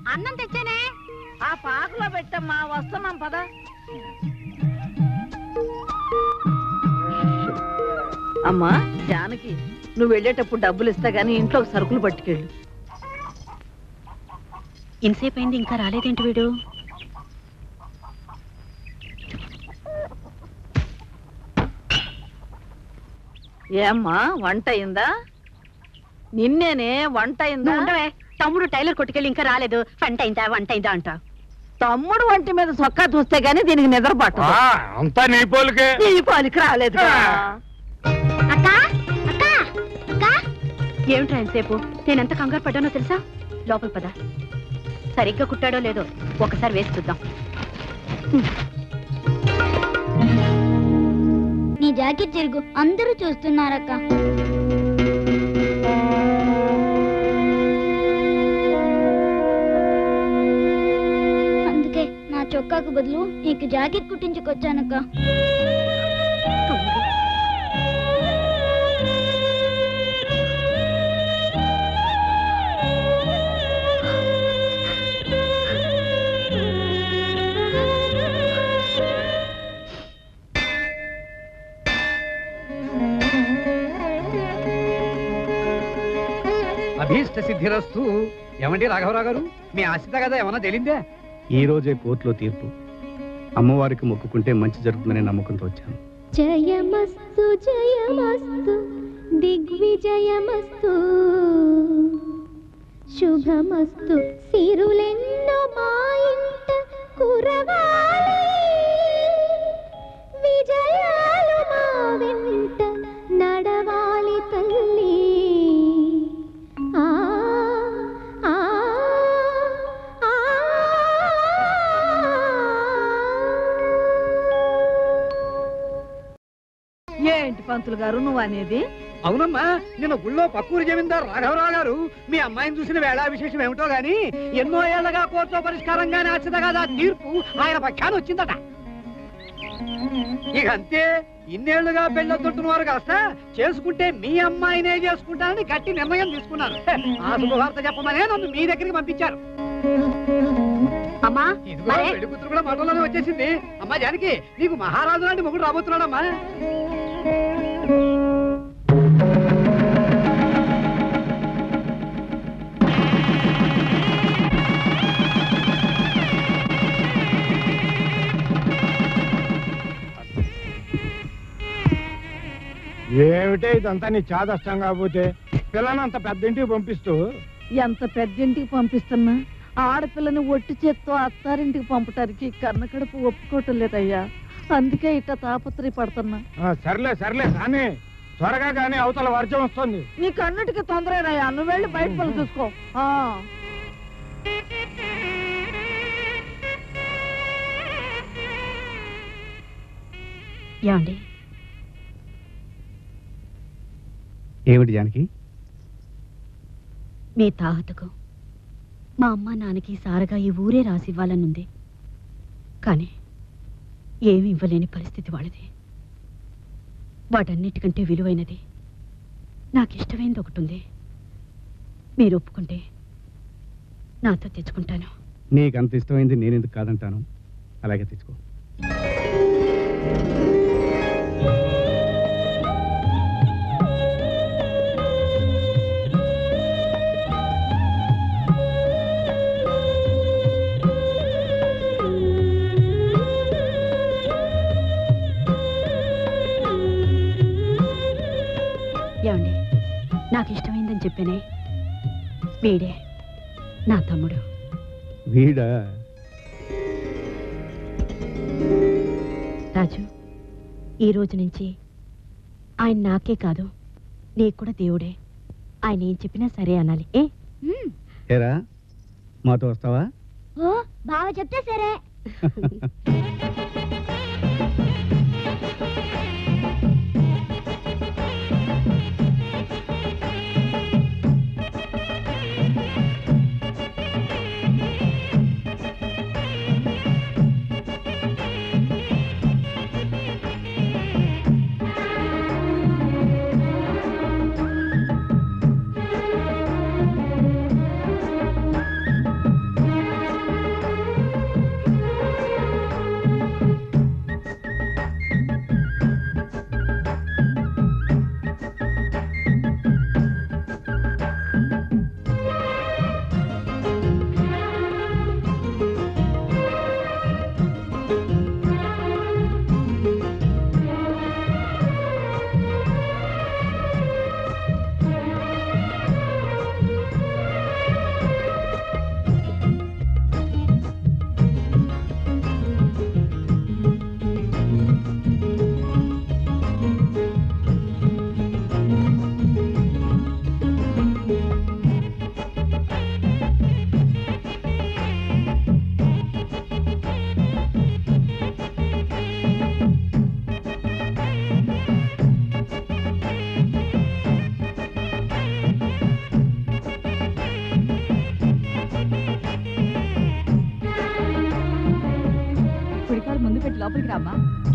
అన్నం తెచ్చానే ఆ పాకలో పెట్టమ్మా వస్తున్నాం పద అమ్మా జానకి నువ్వు వెళ్ళేటప్పుడు డబ్బులు ఇస్తా గానీ ఇంట్లోకి సరుకులు పట్టుకెళ్ళు ఇంతసేపు అయింది ఇంకా రాలేదేంటి వీడు ఏమ్మా వంట అయిందా నిన్నేనే వంట అయిందా నువ్వు ఉండవే తమ్ముడు టైలర్ కొట్టుకెళ్ళి ఇంకా రాలేదు వంట అయిందా వంట అయిందా అంట తమ్ముడు వంటి మీద సొక్కా చూస్తే గానీ దీనికి నిద్ర పట్టదు ఆ, అంతా నీ పోలికే నీ పాలికి రాలేదు అక్క అక్క అక్క ఏమిట్రా ఎంతసేపు నేనెంత కంగారు పడ్డానో తెలుసా లోపల పద సరిగ్గా కుట్టాడో లేదో ఒకసారి వేసి చూద్దాం నీ జాకెట్ చెరుగు అందరూ చూస్తున్నారక్క అందుకే నా చొక్కాకు బదులు నీకు జాకెట్ కుట్టించుకొచ్చానక్క అభీష్ట సిద్ధిరస్తు ఏమండి రాఘవరావు గారు మీ ఆశిత కదా ఏమన్నా తెలిందే ఈ రోజే కోర్టులో తీర్పు అమ్మవారికి మొక్కుకుంటే మంచి జరుగుతుందనే నమ్మకంతో వచ్చాను జయమస్తు జయమస్తు దిగ్విజయమస్తు శుభమస్తు సిరులెన్నో మా ఇంట కురవాలి విజయాలు మా వెంట నడవాలి తల్లి ఆ ఆ ఆ ఏంటి పంతులు గారు నువ్వు అనేది అవునమ్మా నిన్న గుళ్ళో పక్కూరు జమీందారు రాఘవరావు గారు మీ అమ్మాయిని చూసిన వేళా విశేషం ఏమిటో గాని ఎన్నో ఏళ్లగా కోర్టులో పరిష్కారంగానే ఆశిత కదా తీర్పు ఆయన పక్షాన్ని వచ్చిందట ఇక అంతే ఇన్నేళ్లుగా పెళ్ళొద్దుంటున్న వారు కాస్త చేసుకుంటే మీ అమ్మాయినే చేసుకుంటానని గట్టి నిర్ణయం తీసుకున్నారు ఆ శుభవార్త చెప్పమనే నన్ను మీ దగ్గరికి పంపించారు అమ్మా ఇదిగో మరే పెళ్లి కూతురు కూడా మాటల్లోనే వచ్చేసింది అమ్మా జానకి నీకు మహారాజు లాంటి మొగుడు రాబోతున్నాడమ్మా ఏమిటే ఇదంతా నీ చాదష్టం కాకపోతే పిల్లనంత పెద్ద ఇంటికి పంపిస్తూ ఎంత పెద్దింటికి పంపిస్తున్నా ఆడపిల్లని ఒట్టి చేత్తో అత్తారింటికి పంపటానికి కన్నకడుపు ఒప్పుకోవటం లేదయ్యా అందుకే ఇట్ట తాపత్రయపడుతున్నా ఆ, సర్లే సర్లే కానీ త్వరగా కానీ అవతల వర్షం వస్తుంది నీకు అన్నిటికీ తొందరేనయ్యా నువ్వు వెళ్ళి బయట పనులు చూసుకో ఆ. ఏమండి ఏమిటి జానకి మీ తాహతకు మా అమ్మ నాన్నకి సారగా ఈ ఊరే రాసివ్వాలనుంది కానీ ఏమి ఇవ్వలేని పరిస్థితి వాళ్ళది వాటన్నిటికంటే విలువైనది నాకు ఇష్టమైనది ఒకటి ఉంది మీరు ఒప్పుకుంటే నాతో తెచ్చుకుంటాను నీకు అంత ఇష్టమైంది నేను ఎందుకు కాదంటాను అలాగే తెచ్చుకో ఏమండి నాకు ఇష్టమైందని చెప్పానే వీడే నా తమ్ముడు వీడా రాజు ఈ రోజు నుంచి ఆయన నాకే కాదు నీకు కూడా దేవుడే ఆయన ఏం చెప్పినా సరే అనాలి ఏ ఏరా మాతో వస్తావా ఓ బాగా చెప్తే సరే ఆ లోపలికి రామ్మా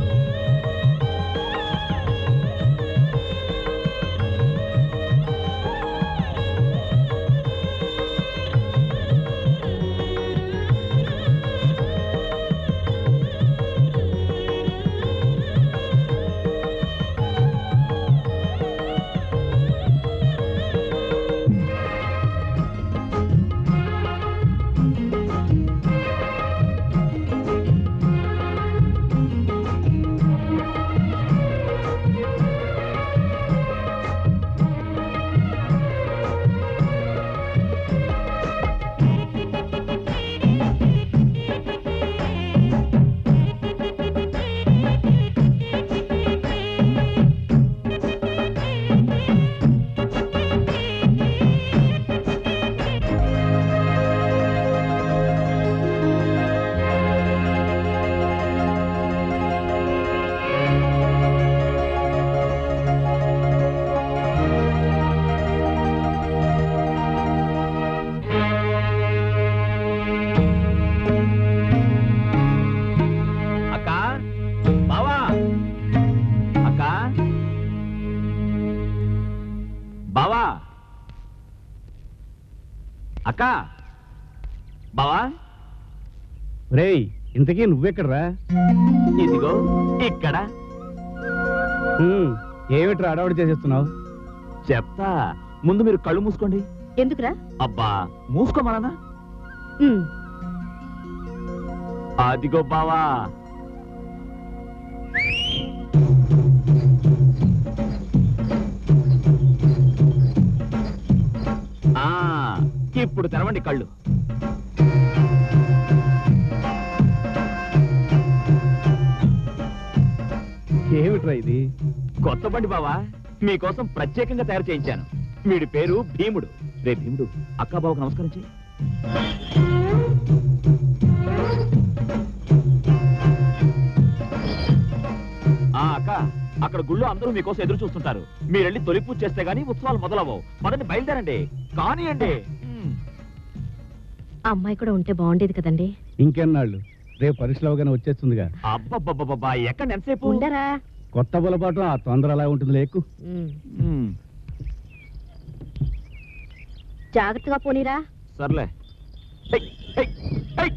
అక్క బావా అక్క బావా అక్క బావా రేయ్ ఇంతకీ నువ్వెక్కడరా ఇదిగో ఇక్కడ హ్మ్, ఏమిట్రా అడవాడు చేసేస్తున్నావు చెప్తా ముందు మీరు కళ్ళు మూసుకోండి ఎందుకురా అబ్బా మూసుకోమనా ఉమ్, అదిగో బావా ఆ ఇప్పుడు తెరవండి కళ్ళు ఏమిట్రా ఇది కొత్త బండి బావా మీకోసం ప్రత్యేకంగా తయారు చేయించాను వీడి పేరు భీముడు రే భీముడు అక్క బావకు నమస్కారం చేయి ఆ అక్క అక్కడ గుళ్ళో అందరూ మీకోసం ఎదురు చూస్తుంటారు మీరెళ్ళి తొలి పూజ చేస్తే గానీ ఉత్సవాలు మొదలవవు పదండి బయలుదేరండి కానియండి ఆ అమ్మాయి కూడా ఉంటే బాగుండేది కదండి ఇంకెన్నాళ్ళు రేపు పరీక్షలు అవగానే వచ్చేస్తుందిగా అబ్బబ్బబ్బబ్బా ఎక్కడ ఎంతసేపు ఉండరా కొత్త బలపాటు ఆ తొందర అలా ఉంటుంది లేకు ఉమ్, ఉమ్, జాగ్రత్తగా పోనీరా సర్లే హై, హై, హై.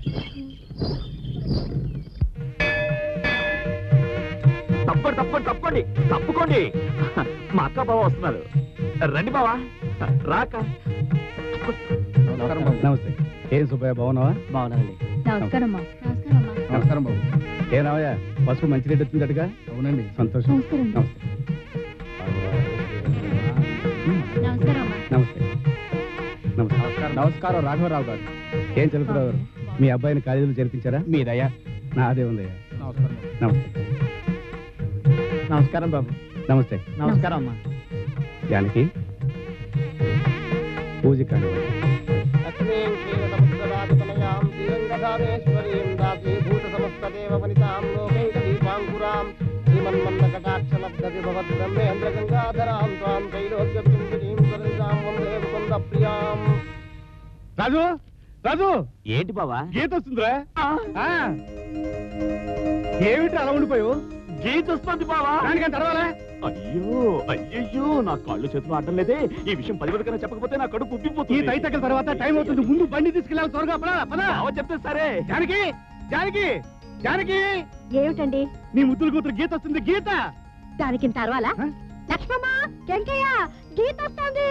తప్పండి తప్పండి తప్పండి తప్పుకోండి మా అక్క బావ వస్తున్నారు రండి బావా రాక నమస్తే ఏం సుబ్బయ్య బాగున్నావా బాగున్నానండి నమస్కారం అమ్మా నమస్కారం బాబు ఏ రావయ్య పసుపు మంచి రేటు వచ్చిందటగా అవునండి సంతోషం నమస్తే నమస్కారం అమ్మా నమస్తే నమస్కారం నమస్కారం రాఘవరావు గారు ఏం చదువుతున్నారు గారు మీ అబ్బాయిని కాలేజీలో చేర్పించారా మీ దయా నాదే ఉందయ్యా నమస్తే నమస్కారం బాబు నమస్తే నమస్కారం అమ్మా జానకి పూజ కానివ్వండి లక్ష్మీం క్షీరసముద్రరాజతనయాం శ్రీరంగధామేశ్వరీం దాసీభూత సమస్తదేవ వనితాం లోకైకదీపాంకురాం శ్రీమన్మన్నకటాక్షలబ్ధతి భవద్బ్రహ్మేంద్ర గంగాధరాం త్వాం త్రైలోక్యపింజరీం సరంజాం వందే ముకుంద ప్రియాం రాజు రాజు ఏంటి బావా గీత వస్తుందిరా ఆ. ఏమిటి అలా ఉండిపోయావు గీత వస్తుంది బావా దానికని తర్వాలా అయ్యో అయ్యయ్యో నా కాళ్ళు చేతులు ఆడడం లేదే ఈ విషయం పది మందికైనా చెప్పకపోతే నా కడుపు ఈ ఉబ్బిపోతుంది తై తగ్గల తర్వాత టైం అవుతుంది ముందు బండి తీసుకెళ్ళాలి త్వరగా పదా పదా బావ చెప్తే సరే జానకి జానకి జానకి ఏమిటండి నీ ముద్దుల కూతురు గీత వస్తుంది గీత దానికి తర్వాలా హ? లక్ష్మమ్మ వెంకయ్య గీత వస్తుంది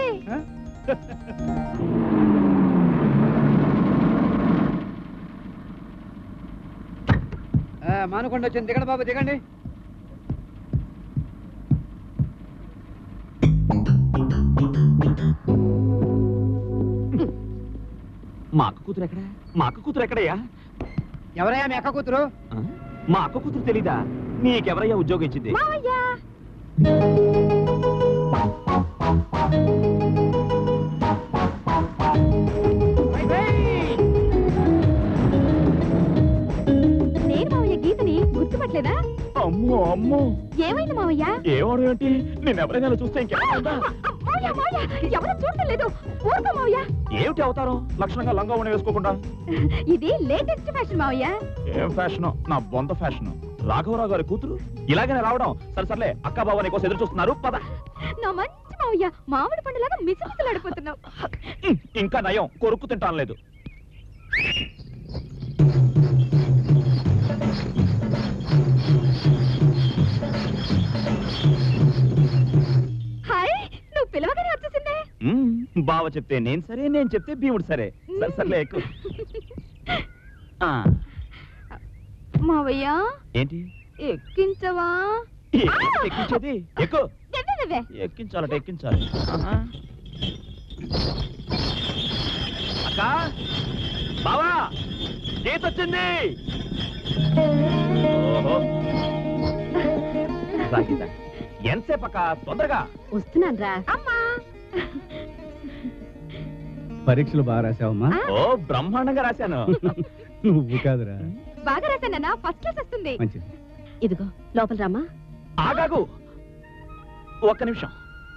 మానుకొండ వచ్చింది దిగండి బాబు దిగండి మా అక్క కూతురు ఎక్కడ మా అక్క కూతురు ఎక్కడయ్యా ఎవరయ్యా మీ అక్క కూతురు ఆ? మా అక్క కూతురు తెలీదా నీకెవరయ్యా ఉద్యోగం ఇచ్చింది మావయ్య నేను మావయ్య గీతని గుర్తుపట్టలేదా అమ్మో అమ్మో ఏమైంది మావయ్య ఏమడు ఏంటి నేను ఎవరైనా చూస్తే ఇంకెవరైనా మావయ్య మావయ్య ఎవరు చూడటం లేదు ఊరుకో మావయ్య ఏమిటి అవతారం లక్షణంగా లంగా ఉండి వేసుకోకుండా ఇది లేటెస్ట్ ఫ్యాషన్ మావయ్య ఏం ఫ్యాషన్ నా బొంద ఫ్యాషన్ రాఘవరావు గారి కూతురు ఇలాగనే రావడం సరే సర్లే అక్క బావ నీ కోసం ఎదురు చూస్తున్నారు పద నా మంచి మావయ్య మామిడి పండులాగా మిసమిసలాడిపోతున్నావు ఉమ్, ఇంకా నయం కొరుక్కు తింటాను లేదు హాయ్ నువ్వు పిలవగానే వచ్చేసిందే ఉమ్, బావ చెప్తే నేను సరే నేను చెప్తే భీముడు సరే సరే సర్లే ఎక్కు ఆ, మావయ్య ఏంటి ఎక్కించవా ఏంటి ఎక్కించేది ఎక్కు ఎన్నదవే ఎక్కించాలట ఎక్కించాలి ఆహా. అక్క బావా గీత వచ్చింది ఓహో రా గీత. ఎంతసేపు అక్క తొందరగా వస్తున్నాను రా అమ్మా పరీక్షలు బాగా రాసావమ్మా ఓ బ్రహ్మాండంగా రాశాను నువ్వు కాదురా బాగా రాశానన్నా ఫస్ట్ క్లాస్ వస్తుంది మంచిది ఇదిగో లోపల రామా ఆగాగు ఒక్క నిమిషం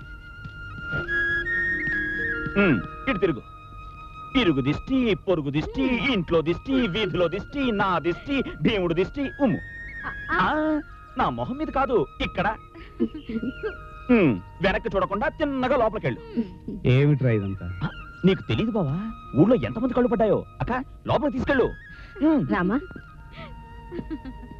ఉమ్, ఇటు తిరుగు ఇరుగు దిష్టి పొరుగు దిష్టి ఇంట్లో దిష్టి వీధిలో దిష్టి నా దిష్టి భీముడు దిష్టి ఉమ్ము ఆ, నా మొహం మీద కాదు ఇక్కడ ఉమ్, వెనక్కి చూడకుండా తిన్నగా లోపలికెళ్ళు ఏమిట్రా ఇదంతా నీకు తెలియదు బావా ఊళ్ళో ఎంతమంది కళ్ళు పడ్డాయో అక్క లోపలికి తీసుకెళ్ళు ఉమ్. రామా